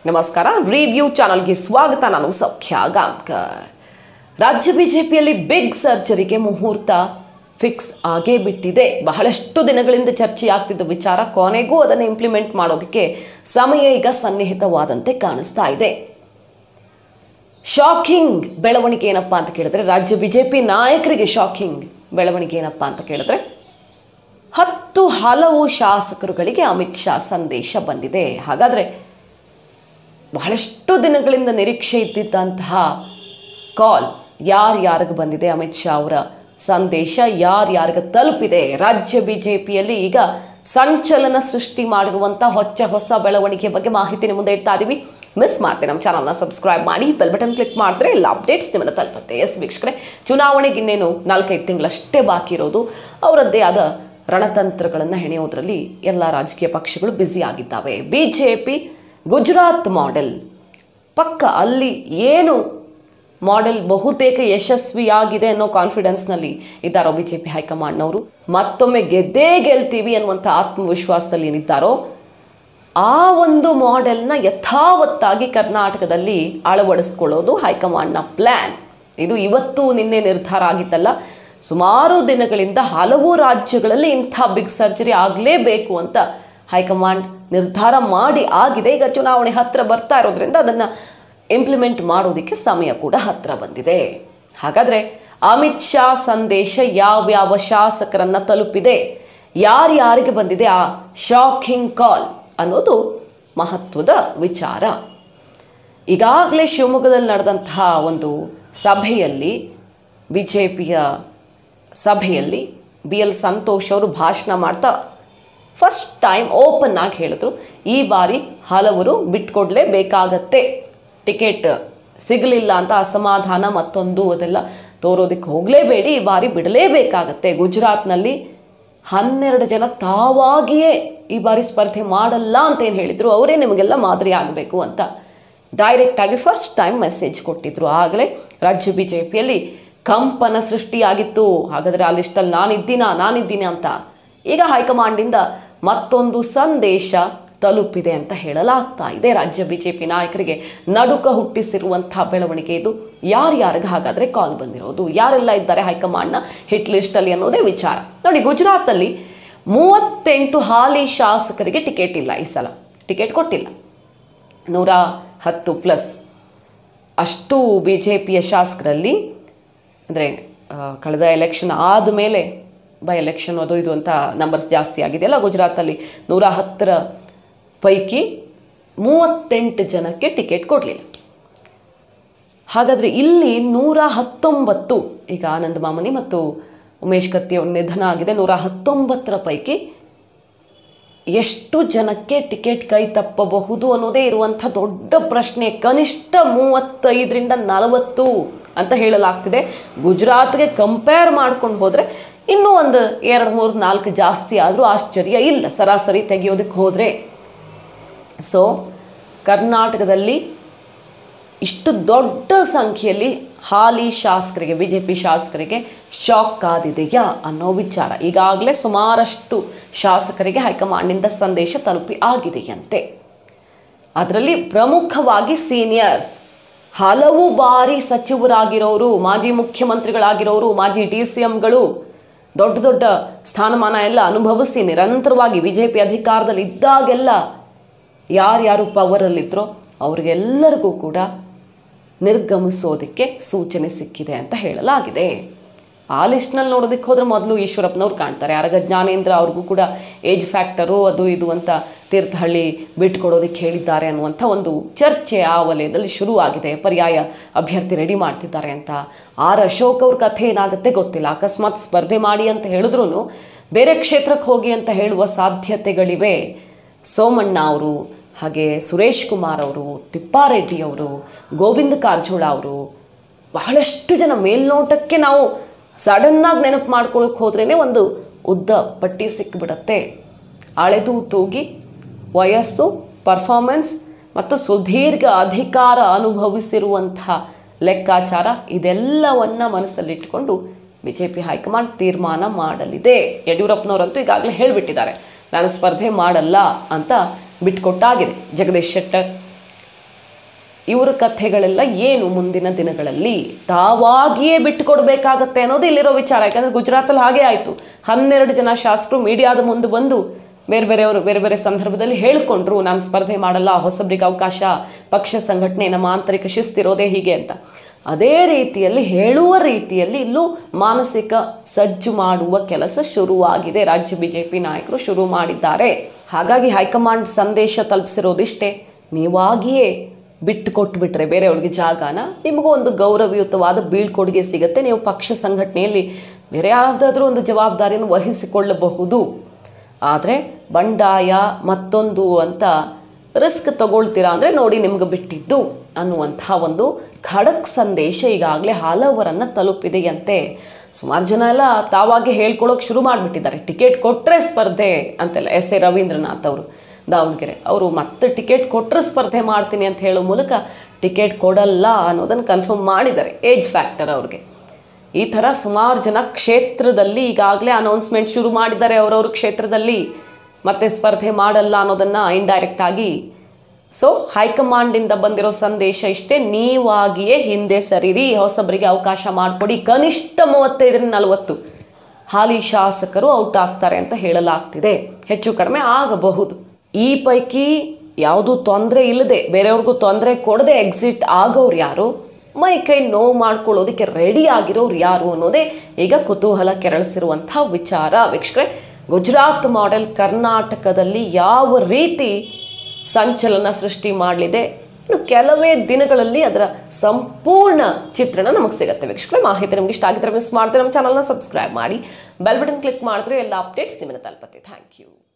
ನಮಸ್ಕಾರ ರಿವ್ಯೂ ಚಾನಲ್ಗೆ ಸ್ವಾಗತ ನಾನು ಸೌಖ್ಯ ಗಾಂವ್ಕರ್ ರಾಜ್ಯ ಬಿಜೆಪಿಯಲ್ಲಿ ಬಿಗ್ ಸರ್ಜರಿಗೆ ಮುಹೂರ್ತ ಫಿಕ್ಸ್ ಆಗೇ ಬಿಟ್ಟಿದೆ ಬಹಳಷ್ಟು ದಿನಗಳಿಂದ ಚರ್ಚೆ ಆಗ್ತಿದ್ದ ವಿಚಾರ ಕೊನೆಗೂ ಅದನ್ನು ಇಂಪ್ಲಿಮೆಂಟ್ ಮಾಡೋದಕ್ಕೆ ಸಮಯ ಈಗ ಸನ್ನಿಹಿತವಾದಂತೆ ಕಾಣಿಸ್ತಾ ಇದೆ ಶಾಕಿಂಗ್ ಬೆಳವಣಿಗೆ ಏನಪ್ಪ ಅಂತ ಕೇಳಿದ್ರೆ ರಾಜ್ಯ ಬಿಜೆಪಿ ನಾಯಕರಿಗೆ ಶಾಕಿಂಗ್ ಬೆಳವಣಿಗೆ ಏನಪ್ಪ ಅಂತ ಕೇಳಿದ್ರೆ ಹತ್ತು ಹಲವು ಶಾಸಕರುಗಳಿಗೆ ಅಮಿತ್ ಶಾ ಸಂದೇಶ ಬಂದಿದೆ ಹಾಗಾದರೆ ಬಹಳಷ್ಟು ದಿನಗಳಿಂದ ನಿರೀಕ್ಷೆ ಇದ್ದಿದ್ದಂತಹ ಕಾಲ್ ಯಾರ್ಯಾರಿಗೆ ಬಂದಿದೆ ಅಮಿತ್ ಶಾ ಅವರ ಸಂದೇಶ ಯಾರ್ಯಾರಿಗೆ ತಲುಪಿದೆ ರಾಜ್ಯ ಬಿ ಜೆ ಪಿಯಲ್ಲಿ ಈಗ ಸಂಚಲನ ಸೃಷ್ಟಿ ಮಾಡಿರುವಂಥ ಹೊಚ್ಚ ಹೊಸ ಬೆಳವಣಿಗೆ ಬಗ್ಗೆ ಮಾಹಿತಿ ನಿಮ್ಮ ಮುಂದೆ ಇಡ್ತಾ ಇದ್ದೀವಿ ಮಿಸ್ ಮಾಡ್ತೀವಿ ನಮ್ಮ ಚಾನಲ್ನ ಸಬ್ಸ್ಕ್ರೈಬ್ ಮಾಡಿ ಬೆಲ್ ಬಟನ್ ಕ್ಲಿಕ್ ಮಾಡಿದ್ರೆ ಎಲ್ಲ ಅಪ್ಡೇಟ್ಸ್ ನಿಮ್ಮನ್ನು ತಲುಪುತ್ತೆ ಎಸ್ ವೀಕ್ಷಕರೇ ಚುನಾವಣೆಗೆ ಇನ್ನೇನು ನಾಲ್ಕೈದು ತಿಂಗಳಷ್ಟೇ ಬಾಕಿ ಇರೋದು ಅವರದ್ದೇ ಆದ ರಣತಂತ್ರಗಳನ್ನು ಹೆಣೆಯೋದ್ರಲ್ಲಿ ಎಲ್ಲ ರಾಜಕೀಯ ಪಕ್ಷಗಳು ಬ್ಯುಸಿ ಆಗಿದ್ದಾವೆ B J P Gujarat model ಪಕ್ಕ ಅಲ್ಲಿ ಏನು ಮಾಡೆಲ್ ಬಹುತೇಕ ಯಶಸ್ವಿಯಾಗಿದೆ ಅನ್ನೋ ಕಾನ್ಫಿಡೆನ್ಸ್ನಲ್ಲಿ ಇದ್ದಾರೋ ಬಿ ಜೆ ಪಿ ಹೈಕಮಾಂಡ್ನವರು ಮತ್ತೊಮ್ಮೆ ಗೆದ್ದೇ ಗೆಲ್ತೀವಿ ಅನ್ನುವಂಥ ಆತ್ಮವಿಶ್ವಾಸದಲ್ಲಿ ಏನಿದ್ದಾರೋ ಆ ಒಂದು ಮಾಡೆಲ್ನ ಯಥಾವತ್ತಾಗಿ ಕರ್ನಾಟಕದಲ್ಲಿ ಅಳವಡಿಸ್ಕೊಳ್ಳೋದು ಹೈಕಮಾಂಡ್ನ ಪ್ಲ್ಯಾನ್ ಇದು ಇವತ್ತು ನಿನ್ನೆ ನಿರ್ಧಾರ ಆಗಿತ್ತಲ್ಲ ಸುಮಾರು ದಿನಗಳಿಂದ ಹಲವು ರಾಜ್ಯಗಳಲ್ಲಿ ಇಂಥ ಬಿಗ್ ಸರ್ಜರಿ ಆಗಲೇಬೇಕು ಅಂತ ಹೈಕಮಾಂಡ್ ನಿರ್ಧಾರ ಮಾಡಿ ಆಗಿದೆ ಈಗ ಚುನಾವಣೆ ಹತ್ತಿರ ಬರ್ತಾ ಇರೋದ್ರಿಂದ ಅದನ್ನು ಇಂಪ್ಲಿಮೆಂಟ್ ಮಾಡೋದಕ್ಕೆ ಸಮಯ ಕೂಡ ಹತ್ತಿರ ಬಂದಿದೆ ಹಾಗಾದರೆ ಅಮಿತ್ ಶಾ ಸಂದೇಶ ಯಾವ್ಯಾವ ಶಾಸಕರನ್ನ ತಲುಪಿದೆ ಯಾರ್ಯಾರಿಗೆ ಬಂದಿದೆ ಆ ಶಾಕಿಂಗ್ ಕಾಲ್ ಅನ್ನೋದು ಮಹತ್ವದ ವಿಚಾರ ಈಗಾಗಲೇ ಶಿವಮೊಗ್ಗದಲ್ಲಿ ನಡೆದಂತಹ ಒಂದು ಸಭೆಯಲ್ಲಿ ಬಿ ಜೆ ಪಿಯ ಸಭೆಯಲ್ಲಿ ಬಿ ಎಲ್ ಸಂತೋಷ್ ಅವರು ಭಾಷಣ ಮಾಡ್ತಾ ಫಸ್ಟ್ ಟೈಮ್ ಓಪನ್ ಆಗಿ ಹೇಳಿದ್ರು ಈ ಬಾರಿ ಹಲವರು ಬಿಟ್ಕೊಡ್ಲೇಬೇಕಾಗತ್ತೆ ಟಿಕೆಟ್ ಸಿಗಲಿಲ್ಲ ಅಂತ ಅಸಮಾಧಾನ ಮತ್ತೊಂದು ಅದೆಲ್ಲ ತೋರೋದಕ್ಕೆ ಹೋಗಲೇಬೇಡಿ ಈ ಬಾರಿ ಬಿಡಲೇಬೇಕಾಗತ್ತೆ ಗುಜರಾತ್ನಲ್ಲಿ ಹನ್ನೆರಡು ಜನ ತಾವಾಗಿಯೇ ಈ ಬಾರಿ ಸ್ಪರ್ಧೆ ಮಾಡಲ್ಲ ಅಂತ ಏನು ಹೇಳಿದರು ಅವರೇ ನಿಮಗೆಲ್ಲ ಮಾದರಿ ಆಗಬೇಕು ಅಂತ ಡೈರೆಕ್ಟಾಗಿ ಫಸ್ಟ್ ಟೈಮ್ ಮೆಸೇಜ್ ಕೊಟ್ಟಿದ್ರು ಆಗಲೇ ರಾಜ್ಯ ಬಿ ಜೆ ಪಿಯಲ್ಲಿ ಕಂಪನ ಸೃಷ್ಟಿಯಾಗಿತ್ತು ಹಾಗಾದರೆ ಆ ಲಿಸ್ಟಲ್ಲಿ ನಾನಿದ್ದೀನಾ ನಾನಿದ್ದೀನಿ ಅಂತ ಈಗ ಹೈಕಮಾಂಡಿಂದ ಮತ್ತೊಂದು ಸಂದೇಶ ತಲುಪಿದೆ ಅಂತ ಹೇಳಲಾಗ್ತಾ ಇದೆ ರಾಜ್ಯ ಬಿ ಜೆ ಪಿ ನಾಯಕರಿಗೆ ನಡುಕ ಹುಟ್ಟಿಸಿರುವಂಥ ಬೆಳವಣಿಗೆ ಇದು ಯಾರ್ಯಾರಿಗೆ ಹಾಗಾದರೆ ಕಾಲ್ ಬಂದಿರೋದು ಯಾರೆಲ್ಲ ಇದ್ದಾರೆ ಹೈಕಮಾಂಡ್ನ ಹಿಟ್ ಲಿಸ್ಟಲ್ಲಿ ಅನ್ನೋದೇ ವಿಚಾರ ನೋಡಿ ಗುಜರಾತಲ್ಲಿ ಮೂವತ್ತೆಂಟು ಹಾಲಿ ಶಾಸಕರಿಗೆ ಟಿಕೆಟ್ ಇಲ್ಲ ಈ ಸಲ ಟಿಕೆಟ್ ಕೊಟ್ಟಿಲ್ಲ ನೂರ ಹತ್ತು ಪ್ಲಸ್ ಅಷ್ಟು ಬಿ ಜೆ ಪಿಯ ಶಾಸಕರಲ್ಲಿ ಅಂದರೆ ಕಳೆದ ಎಲೆಕ್ಷನ್ ಆದಮೇಲೆ ಬೈ ಎಲೆಕ್ಷನ್ ಅದು ಇದು ಅಂತ ನಂಬರ್ಸ್ ಜಾಸ್ತಿ ಆಗಿದೆಯಲ್ಲ ಗುಜರಾತಲ್ಲಿ ನೂರ ಹತ್ತರ ಪೈಕಿ ಮೂವತ್ತೆಂಟು ಜನಕ್ಕೆ ಟಿಕೆಟ್ ಕೊಡಲಿಲ್ಲ ಹಾಗಾದರೆ ಇಲ್ಲಿ ನೂರ ಹತ್ತೊಂಬತ್ತು ಈಗ ಆನಂದ್ ಮಾಮನಿ ಮತ್ತು ಉಮೇಶ್ ಕತ್ತಿ ಅವ್ರ ನಿಧನ ಆಗಿದೆ ನೂರ ಹತ್ತೊಂಬತ್ತರ ಪೈಕಿ ಎಷ್ಟು ಜನಕ್ಕೆ ಟಿಕೆಟ್ ಕೈ ತಪ್ಪಬಹುದು ಅನ್ನೋದೇ ಇರುವಂಥ ದೊಡ್ಡ ಪ್ರಶ್ನೆ ಕನಿಷ್ಠ ಮೂವತ್ತೈದರಿಂದ ನಲವತ್ತು ಅಂತ ಹೇಳಲಾಗ್ತಿದೆ ಗುಜರಾತ್ಗೆ ಕಂಪೇರ್ ಮಾಡ್ಕೊಂಡು ಹೋದರೆ ಇನ್ನೂ ಒಂದು ಎರಡು ಮೂರು ನಾಲ್ಕು ಜಾಸ್ತಿ ಆದರೂ ಆಶ್ಚರ್ಯ ಇಲ್ಲ ಸರಾಸರಿ ತೆಗೆಯೋದಕ್ಕೆ ಹೋದರೆ ಸೊ ಕರ್ನಾಟಕದಲ್ಲಿ ಇಷ್ಟು ದೊಡ್ಡ ಸಂಖ್ಯೆಯಲ್ಲಿ ಹಾಲಿ ಶಾಸಕರಿಗೆ ಬಿ ಜೆ ಪಿ ಶಾಸಕರಿಗೆ ಶಾಕ್ ಕಾದಿದೆಯಾ ಅನ್ನೋ ವಿಚಾರ ಈಗಾಗಲೇ ಸುಮಾರಷ್ಟು ಶಾಸಕರಿಗೆ ಹೈಕಮಾಂಡ್ನಿಂದ ಸಂದೇಶ ತಲುಪಿ ಆಗಿದೆಯಂತೆ ಅದರಲ್ಲಿ ಪ್ರಮುಖವಾಗಿ ಸೀನಿಯರ್ಸ್ ಹಲವು ಬಾರಿ ಸಚಿವರಾಗಿರೋರು ಮಾಜಿ ಮುಖ್ಯಮಂತ್ರಿಗಳಾಗಿರೋರು ಮಾಜಿ ಡಿ ಸಿ ಎಂಗಳು ದೊಡ್ಡ ದೊಡ್ಡ ಸ್ಥಾನಮಾನ ಎಲ್ಲ ಅನುಭವಿಸಿ ನಿರಂತರವಾಗಿ ಬಿ ಜೆ ಪಿ ಅಧಿಕಾರದಲ್ಲಿ ಇದ್ದಾಗೆಲ್ಲ ಯಾರ್ಯಾರು ಪವರಲ್ಲಿದ್ದರೋ ಅವ್ರಿಗೆಲ್ಲರಿಗೂ ಕೂಡ ನಿರ್ಗಮಿಸೋದಕ್ಕೆ ಸೂಚನೆ ಸಿಕ್ಕಿದೆ ಅಂತ ಹೇಳಲಾಗಿದೆ ಆ ಲಿಸ್ಟ್ನಲ್ಲಿ ನೋಡೋದಕ್ಕೆ ಹೋದರೆ ಮೊದಲು ಈಶ್ವರಪ್ಪನವ್ರು ಕಾಣ್ತಾರೆ ಆರಗ ಜ್ಞಾನೇಂದ್ರ ಅವ್ರಿಗೂ ಕೂಡ ಏಜ್ ಫ್ಯಾಕ್ಟರು ಅದು ಇದು ಅಂತ ತೀರ್ಥಹಳ್ಳಿ ಬಿಟ್ಕೊಡೋದಕ್ಕೆ ಹೇಳಿದ್ದಾರೆ ಅನ್ನುವಂಥ ಒಂದು ಚರ್ಚೆ ಆ ವಲಯದಲ್ಲಿ ಶುರುವಾಗಿದೆ ಪರ್ಯಾಯ ಅಭ್ಯರ್ಥಿ ರೆಡಿ ಮಾಡ್ತಿದ್ದಾರೆ ಅಂತ ಆರ್ ಅಶೋಕ್ ಅವ್ರ ಕಥೆ ಏನಾಗುತ್ತೆ ಗೊತ್ತಿಲ್ಲ ಅಕಸ್ಮಾತ್ ಸ್ಪರ್ಧೆ ಮಾಡಿ ಅಂತ ಹೇಳಿದ್ರು ಬೇರೆ ಕ್ಷೇತ್ರಕ್ಕೆ ಹೋಗಿ ಅಂತ ಹೇಳುವ ಸಾಧ್ಯತೆಗಳಿವೆ ಸೋಮಣ್ಣ ಅವರು ಹಾಗೆ ಸುರೇಶ್ ಕುಮಾರ್ ಅವರು ತಿಪ್ಪಾರೆಡ್ಡಿ ಅವರು ಗೋವಿಂದ ಕಾರಜೋಳ ಅವರು ಬಹಳಷ್ಟು ಜನ ಮೇಲ್ನೋಟಕ್ಕೆ ನಾವು ಸಡನ್ನಾಗಿ ನೆನಪು ಮಾಡ್ಕೊಳ್ಳೋಕೆ ಹೋದ್ರೇ ಒಂದು ಉದ್ದ ಪಟ್ಟಿ ಸಿಕ್ಕಿಬಿಡತ್ತೆ ಅಳೆದು ತೂಗಿ ವಯಸ್ಸು ಪರ್ಫಾರ್ಮೆನ್ಸ್ ಮತ್ತು ಸುದೀರ್ಘ ಅಧಿಕಾರ ಅನುಭವಿಸಿರುವಂತಹ ಲೆಕ್ಕಾಚಾರ ಇದೆಲ್ಲವನ್ನ ಮನಸ್ಸಲ್ಲಿಟ್ಟುಕೊಂಡು ಬಿ ಜೆ ಪಿ ಹೈಕಮಾಂಡ್ ತೀರ್ಮಾನ ಮಾಡಲಿದೆ ಯಡಿಯೂರಪ್ಪನವರಂತೂ ಈಗಾಗಲೇ ಹೇಳಿಬಿಟ್ಟಿದ್ದಾರೆ ನಾನು ಸ್ಪರ್ಧೆ ಮಾಡಲ್ಲ ಅಂತ ಬಿಟ್ಕೊಟ್ಟಾಗಿದೆ ಜಗದೀಶ್ ಶೆಟ್ಟರ್ ಇವರ ಕಥೆಗಳೆಲ್ಲ ಏನು ಮುಂದಿನ ದಿನಗಳಲ್ಲಿ ತಾವಾಗಿಯೇ ಬಿಟ್ಟು ಕೊಡಬೇಕಾಗತ್ತೆ ಅನ್ನೋದು ಇಲ್ಲಿರೋ ವಿಚಾರ ಯಾಕಂದರೆ ಗುಜರಾತಲ್ಲಿ ಹಾಗೆ ಆಯಿತು ಹನ್ನೆರಡು ಜನ ಶಾಸಕರು ಮೀಡಿಯಾದ ಮುಂದೆ ಬಂದು ಬೇರೆ ಬೇರೆಯವರು ಬೇರೆ ಬೇರೆ ಸಂದರ್ಭದಲ್ಲಿ ಹೇಳಿಕೊಂಡ್ರು ನಾನು ಸ್ಪರ್ಧೆ ಮಾಡಲ್ಲ ಹೊಸಬ್ರಿಗೆ ಅವಕಾಶ ಪಕ್ಷ ಸಂಘಟನೆ ನಮ್ಮ ಆಂತರಿಕ ಶಿಸ್ತಿರೋದೇ ಹೀಗೆ ಅಂತ ಅದೇ ರೀತಿಯಲ್ಲಿ ಹೇಳುವ ರೀತಿಯಲ್ಲಿ ಇಲ್ಲೂ ಮಾನಸಿಕ ಸಜ್ಜು ಮಾಡುವ ಕೆಲಸ ಶುರುವಾಗಿದೆ ರಾಜ್ಯ ಬಿ ಜೆ ಪಿ ನಾಯಕರು ಶುರು ಮಾಡಿದ್ದಾರೆ ಹಾಗಾಗಿ ಹೈಕಮಾಂಡ್ ಸಂದೇಶ ತಲುಪಿಸಿರೋದಿಷ್ಟೇ ನೀವಾಗಿಯೇ ಬಿಟ್ಟು ಕೊಟ್ಬಿಟ್ರೆ ಬೇರೆಯವ್ರಿಗೆ ಜಾಗನ ನಿಮಗೂ ಒಂದು ಗೌರವಯುತವಾದ ಬೀಳ್ಕೊಡುಗೆ ಸಿಗುತ್ತೆ ನೀವು ಪಕ್ಷ ಸಂಘಟನೆಯಲ್ಲಿ ಬೇರೆ ಯಾವುದಾದ್ರೂ ಒಂದು ಜವಾಬ್ದಾರಿಯನ್ನು ವಹಿಸಿಕೊಳ್ಳಬಹುದು ಆದರೆ ಬಂಡಾಯ ಮತ್ತೊಂದು ಅಂತ ರಿಸ್ಕ್ ತಗೊಳ್ತೀರಾ ಅಂದರೆ ನೋಡಿ ನಿಮ್ಗೆ ಬಿಟ್ಟಿದ್ದು ಅನ್ನುವಂತಹ ಒಂದು ಖಡಕ್ ಸಂದೇಶ ಈಗಾಗಲೇ ಹಲವರನ್ನು ತಲುಪಿದೆಯಂತೆ ಸುಮಾರು ಜನ ಎಲ್ಲ ತಾವಾಗಿ ಹೇಳ್ಕೊಳ್ಳೋಕೆ ಶುರು ಮಾಡಿಬಿಟ್ಟಿದ್ದಾರೆ ಟಿಕೆಟ್ ಕೊಟ್ಟರೆ ಸ್ಪರ್ಧೆ ಅಂತೆಲ್ಲ ಎಸ್ ಎ ರವೀಂದ್ರನಾಥ್ ಅವರು ದಾವಣಗೆರೆ ಅವರು ಮತ್ತೆ ಟಿಕೆಟ್ ಕೊಟ್ಟರೆ ಸ್ಪರ್ಧೆ ಮಾಡ್ತೀನಿ ಅಂತ ಹೇಳೋ ಮೂಲಕ ಟಿಕೆಟ್ ಕೊಡಲ್ಲ ಅನ್ನೋದನ್ನು ಕನ್ಫರ್ಮ್ ಮಾಡಿದ್ದಾರೆ ಏಜ್ ಫ್ಯಾಕ್ಟರ್ ಅವ್ರಿಗೆ ಈ ಥರ ಸುಮಾರು ಜನ ಕ್ಷೇತ್ರದಲ್ಲಿ ಈಗಾಗಲೇ ಅನೌನ್ಸ್ಮೆಂಟ್ ಶುರು ಮಾಡಿದ್ದಾರೆ ಅವರವ್ರ ಕ್ಷೇತ್ರದಲ್ಲಿ ಮತ್ತೆ ಸ್ಪರ್ಧೆ ಮಾಡಲ್ಲ ಅನ್ನೋದನ್ನು ಇಂಡೈರೆಕ್ಟ್ ಆಗಿ ಸೊ ಹೈಕಮಾಂಡಿಂದ ಬಂದಿರೋ ಸಂದೇಶ ಇಷ್ಟೇ ನೀವಾಗಿಯೇ ಹಿಂದೆ ಸರಿರಿ ಹೊಸಬರಿಗೆ ಅವಕಾಶ ಮಾಡಿಕೊಡಿ ಕನಿಷ್ಠ ಮೂವತ್ತೈದರಿಂದ ನಲವತ್ತು ಹಾಲಿ ಶಾಸಕರು ಔಟ್ ಆಗ್ತಾರೆ ಅಂತ ಹೇಳಲಾಗ್ತಿದೆ ಹೆಚ್ಚು ಕಡಿಮೆ ಆಗಬಹುದು ಈ ಪೈಕಿ ಯಾವುದೂ ತೊಂದರೆ ಇಲ್ಲದೆ ಬೇರೆಯವ್ರಿಗೂ ತೊಂದರೆ ಕೊಡದೆ ಎಕ್ಸಿಟ್ ಆಗೋರು ಯಾರು ಮೈ ಕೈ ನೋವು ಮಾಡ್ಕೊಳ್ಳೋದಕ್ಕೆ ರೆಡಿ ಆಗಿರೋರು ಯಾರು ಅನ್ನೋದೇ ಈಗ ಕುತೂಹಲ ಕೆರಳಿಸಿರುವಂಥ ವಿಚಾರ ವೀಕ್ಷಕರೇ ಗುಜರಾತ್ ಮಾಡೆಲ್ ಕರ್ನಾಟಕದಲ್ಲಿ ಯಾವ ರೀತಿ ಸಂಚಲನ ಸೃಷ್ಟಿ ಮಾಡಲಿದೆ ಇನ್ನು ಕೆಲವೇ ದಿನಗಳಲ್ಲಿ ಅದರ ಸಂಪೂರ್ಣ ಚಿತ್ರಣ ನಮಗೆ ಸಿಗುತ್ತೆ ವೀಕ್ಷಕರೇ ಮಾಹಿತಿ ನಿಮ್ಗೆ ಇಷ್ಟ ಆಗಿದ್ರೆ ಮಿಸ್ ಮಾಡ್ತಾರೆ ನಮ್ಮ ಚಾನಲ್ನ ಸಬ್ಸ್ಕ್ರೈಬ್ ಮಾಡಿ ಬೆಲ್ ಬಟನ್ ಕ್ಲಿಕ್ ಮಾಡಿದ್ರೆ ಎಲ್ಲ ಅಪ್ಡೇಟ್ಸ್ ನಿಮ್ಮನ್ನು ತಲುಪತ್ತೆ ಥ್ಯಾಂಕ್ ಯು